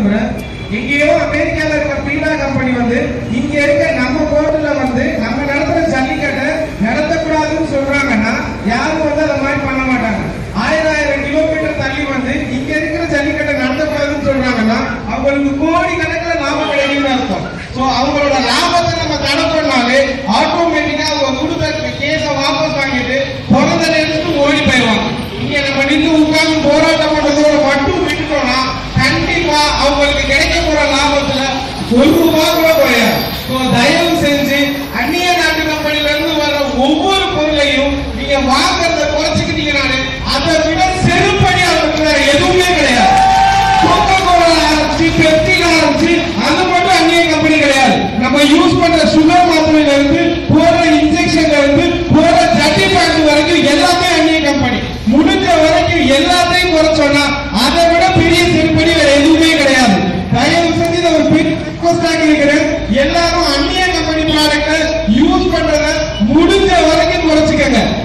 விரும்புறேன் எங்கேயோ அமெரிக்கால இருக்க பீடா கம்பெனி வந்து இங்க இருக்க நம்ம போர்டுல வந்து நம்ம நடத்துற ஜல்லிக்கட்டை நடத்தக்கூடாதுன்னு சொல்றாங்கன்னா யாரும் வந்து அதை மாதிரி பண்ண மாட்டாங்க ஆயிரம் ஆயிரம் கிலோமீட்டர் தள்ளி வந்து இங்க இருக்கிற ஜல்லிக்கட்டை நடத்தக்கூடாதுன்னு சொல்றாங்கன்னா அவங்களுக்கு கோடி கணக்கில் லாபம் கிடைக்கும்னு அர்த்தம் சோ அவங்களோட லாபத்தை நம்ம தடை பண்ணாலே ஆட்டோமேட்டிக்கா அவங்க கொடுத்த கேஸ வாபஸ் வாங்கிட்டு பிறந்த நேரத்துக்கு ஓடி போயிடுவாங்க இங்க நம்ம நின்று உட்கார்ந்து போராட்டம் பண்றதோட மட்டும் விட்டுட்டோம்னா கண்டிப்பா அவங்களுக்கு கிடைக்க போற லாபத்துல ஒரு ரூபா கூட குறையாது So, தயவு செஞ்சு அந்நிய நாட்டு கம்பெனில இருந்து வர ஒவ்வொரு பொருளையும் நீங்க வாங்குறத குறைச்சுக்கிட்டீங்கனாலே அதை விட செருப்படி அவங்களுக்கு வேற எதுவுமே கிடையாது கோகோ கோலா ஆரம்பிச்சு பெப்சின் ஆரம்பிச்சு அது மட்டும் அந்நிய கம்பெனி கிடையாது நம்ம யூஸ் பண்ற சுகர் மாத்திரையில இருந்து போற இன்ஜெக்ஷன்ல இருந்து போற ஜட்டி பேண்ட் வரைக்கும் எல்லாமே அந்நிய கம்பெனி முடிஞ்ச வரைக்கும் எல்லாத்தையும் குறைச்சோம்னா அதை விட பெரிய செருப்படி வேற எதுவுமே கிடையாது தயவு செஞ்சு இதை ஒரு பெரிய request ஆ கேட்கிறேன் எல்லாரும் அந்நிய கம்பெனி ப்ராடக்ட யூஸ் பண்றத முடிஞ்ச வரைக்கும் குறைச்சுக்கங்க